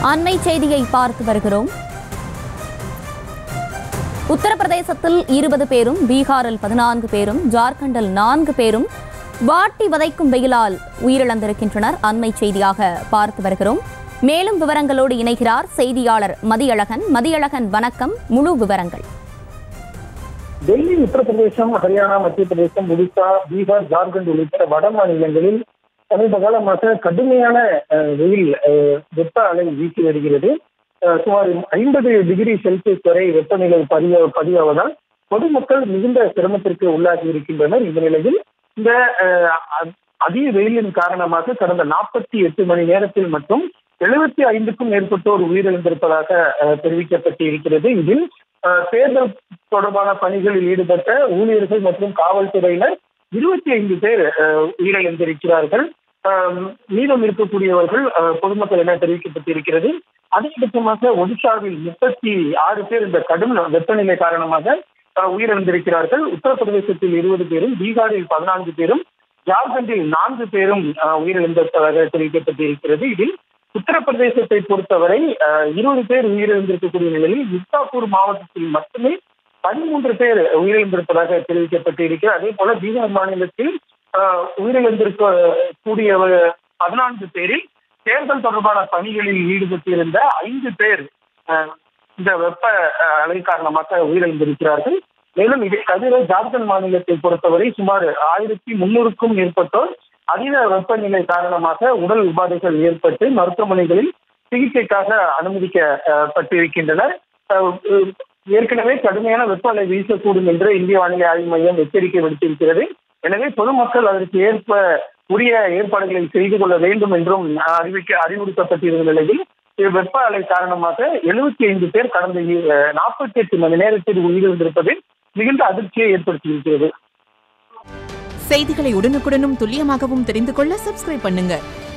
அண்மை செய்தியை பார்த்து வருகிறோம் உத்தரப்பிரதேசத்தில் இருபது பேரும் பீகாரில் பதினான்கு பேரும் ஜார்க்கண்டில் நான்கு பேரும் வாட்டி வதைக்கும் வெயிலால் உயிரிழந்திருக்கின்றனர் அண்மை செய்தியாக பார்த்து வருகிறோம் மேலும் விவரங்களோடு இணைகிறார் செய்தியாளர் மதியழகன் மதியழகன் வணக்கம் முழு விவரங்கள் டெல்லி உத்தரப்பிரதேசம் ஹரியானா மத்திய பிரதேசம் ஒடிசா பீகார் ஜார்க்கண்ட் உள்ளிட்ட வட மாநிலங்களில் சமீப காலமாக கடுமையான அஹ், வெயில் அஹ், வெப்ப அலை வீசி வருகிறது அஹ், சுமார் ஐம்பது டிகிரி செல்சியஸ் வரை வெப்பநிலை பதிய பதிவாவதால் பொதுமக்கள் மிகுந்த சிரமத்திற்கு உள்ளாகி இருக்கின்றனர் இந்த நிலையில் இந்த அஹ், அ- அதிக வெயிலின் காரணமாக கடந்த நாற்பத்தி எட்டு மணி நேரத்தில் மட்டும் எழுபத்தி ஐந்துக்கும் மேற்பட்டோர் உயிரிழந்திருப்பதாக அஹ், தெரிவிக்கப்பட்டு இருக்கிறது இதில் அஹ், தேர்தல் தொடர்பான பணிகளில் ஈடுபட்ட ஊழியர்கள் மற்றும் காவல்துறையினர் இருபத்தி ஐந்து பேர் அஹ், உயிரிழந்திருக்கிறார்கள் அஹ், மீதம் இருக்கக்கூடியவர்கள் அஹ், பொதுமக்கள் என தெரிவிக்கப்பட்டிருக்கிறது அதிகபட்சமாக ஒடிஷாவில் முப்பத்தி ஆறு பேர் இந்த கடும் வெப்பநிலை காரணமாக அஹ், உயிரிழந்திருக்கிறார்கள் உத்தரப்பிரதேசத்தில் இருபது பேரும் பீகாரில் பதினான்கு பேரும் ஜார்க்கண்டில் நான்கு பேரும் அஹ், உயிரிழந்திருப்பதாக தெரிவிக்கப்பட்டிருக்கிறது இதில் உத்தரப்பிரதேசத்தை பொறுத்தவரை அஹ், இருபது பேர் உயிரிழந்திருக்கக்கூடிய நிலையில் மிர்சாப்பூர் மாவட்டத்தில் மட்டுமே பதிமூன்று பேர் உயிரிழந்திருப்பதாக தெரிவிக்கப்பட்டு இருக்கிறது அதே போல பீகார் மாநிலத்தில் அஹ், உயிரிழந்திருக்கக்கூடிய பதினான்கு பேரில் தேர்தல் தொடர்பான பணிகளில் ஈடுபட்டிருந்த ஐந்து பேர் அஹ், இந்த வெப்ப அஹ், அலை காரணமாக உயிரிழந்திருக்கிறார்கள் மேலும் இதை தவிர ஜார்க்கண்ட் மாநிலத்தை பொறுத்தவரை சுமார் ஆயிரத்தி முன்னூறுக்கும் மேற்பட்டோர் அதிக வெப்பநிலை காரணமாக உடல் உபாதைகள் ஏற்பட்டு மருத்துவமனைகளில் சிகிச்சைக்காக அனுமதிக்கப்பட்டிருக்கின்றனர் அஹ், அஹ், ஏற்கனவே கடுமையான வெப்ப அலை வீசக்கூடும் என்று இந்திய வானிலை ஆய்வு மையம் எச்சரிக்கை விடுத்திருக்கிறது எனவே பொதுமக்கள் அதற்கு ஏற்ப உரிய ஏற்பாடுகளை செய்து கொள்ள வேண்டும் என்றும் அறிவிக்க அறிவுறுத்தப்பட்டிருந்த நிலையில் இது வெப்ப அலை காரணமாக எழுபத்தி ஐந்து பேர் கடந்த நாற்பத்தி எட்டு மணி நேரத்தில் உயிரிழந்திருப்பது மிகுந்த அதிர்ச்சியை ஏற்படுத்தியிருக்கிறது செய்திகளை உடனுக்குடனும் துல்லியமாகவும் தெரிந்து கொள்ள சப்ஸ்கிரைப் பண்ணுங்க